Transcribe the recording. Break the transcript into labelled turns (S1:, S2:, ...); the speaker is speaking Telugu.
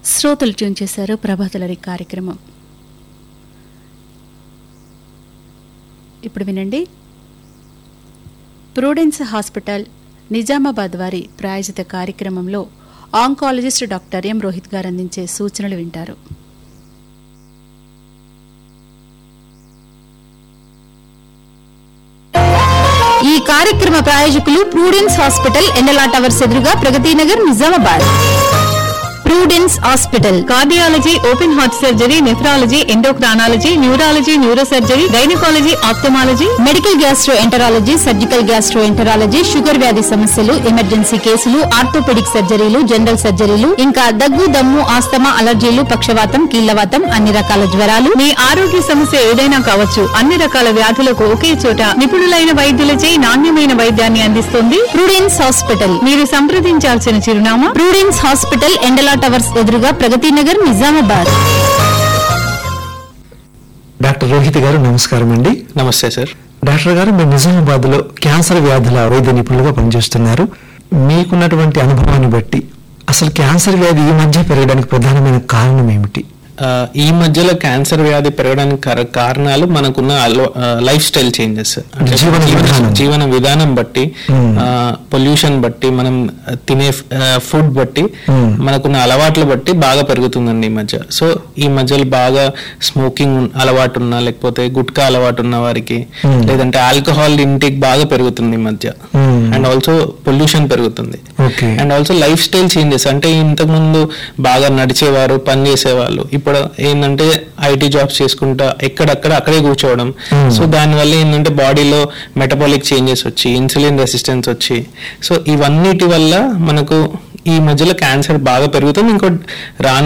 S1: శ్రోతలు ట్యూన్ చేశారు ప్రభాతలరి కార్యక్రమం ఇప్పుడు వినండి ప్రూడెన్స్ హాస్పిటల్ నిజామాబాద్ వారి ప్రాయోజిత కార్యక్రమంలో ఆంకాలజిస్ట్ డాక్టర్ ఎం రోహిత్ గారు అందించే సూచనలు వింటారు
S2: ఈ కార్యక్రమ ప్రాయోజకులు ప్రూడెన్స్ హాస్పిటల్ ఎండలా టవర్స్ ఎదురుగా Pragati Nagar Nizamabad prudence hospital
S3: cardiology open heart surgery nephrology endocrinology neurology neurosurgery gynaecology ophthalmology
S2: medical gastroenterology surgical gastroenterology sugar వ్యాధి సమస్యలు ఎమర్జెన్సీ కేసులు ఆర్థోపెడిక్ సర్జరీలు జనరల్ సర్జరీలు ఇంకా దగ్గు దమ్ము ఆస్తమా అలర్జీలు పక్షవాతం కీళ్లవాతం అన్ని రకాల జ్వరాలు
S3: మీ ఆరోగ్య సమస్య ఏదైనా కావచ్చు అన్ని రకాల వ్యాధులకు ఒకే చోట నిపుణులైన వైద్యులచే నాణ్యమైన వైద్యాన్ని అందిస్తుంది
S2: ప్రూడెన్స్ హాస్పిటల్
S3: మీరు సంప్రదించాల్సిన చిరునామా
S2: ప్రూడెన్స్ హాస్పిటల్ ఎండలా టవర్స్ ఎదురుగా ప్రగతి నగర్ నిజామాబాద్
S4: డాక్టర్ రోహిత్ గారు నమస్కారం అండి
S5: నమస్తే సార్
S4: డాక్టర్ గారు మీరు నిజామాబాద్ లో క్యాన్సర్ వ్యాధుల వైద్య నిపుణులుగా పనిచేస్తున్నారు మీకున్నటువంటి అనుభవాన్ని బట్టి అసలు క్యాన్సర్ వ్యాధి ఈ మధ్య పెరగడానికి ప్రధానమైన కారణం ఏమిటి
S5: ఆ, ఈ మధ్యలో క్యాన్సర్ వ్యాధి పెరగడానికి కర- కారణాలు మనకున్న లైఫ్ స్టైల్ చేంజెస్ అంటే
S4: జీవన
S5: జీవన
S4: విధానం.
S5: జీవన విధానం బట్టి
S4: Hmm.
S5: పొల్యూషన్ బట్టి మనం తినే ఫుడ్ బట్టి
S4: Hmm.
S5: మనకున్న అలవాట్ల బట్టి బాగా పెరుగుతుందండి ఈ మధ్య సో ఈ మధ్యలో బాగా స్మోకింగ్ అలవాటు ఉన్న లేకపోతే గుట్కా అలవాటు ఉన్న వారికి
S4: Hmm.
S5: లేదంటే ఆల్కహాల్ ఇంటేక్ బాగా పెరుగుతుంది ఈ మధ్య
S4: Hmm.
S5: అండ్ ఆల్సో పొల్యూషన్ పెరుగుతుంది
S4: okay
S5: and also lifestyle changes అంటే ఇంతకు ముందు బాగా నడిచేవారు పని చేసేవాళ్ళు ఇప్పుడు ఏంటంటే ఐటీ జాబ్స్ చేసుకుంటా ఎక్కడక్కడ అక్కడే కూర్చోవడం
S4: Hmm.
S5: సో దానివల్ల ఏంటంటే బాడీలో మెటబాలిక్ చేంజెస్ వచ్చి ఇన్సులిన్ రెసిస్టెన్స్ వచ్చి సో ఇవన్నిటి వల్ల మనకు ఈ మధ్యలో క్యాన్సర్ బాగా పెరుగుతుంది ఇంకో రాను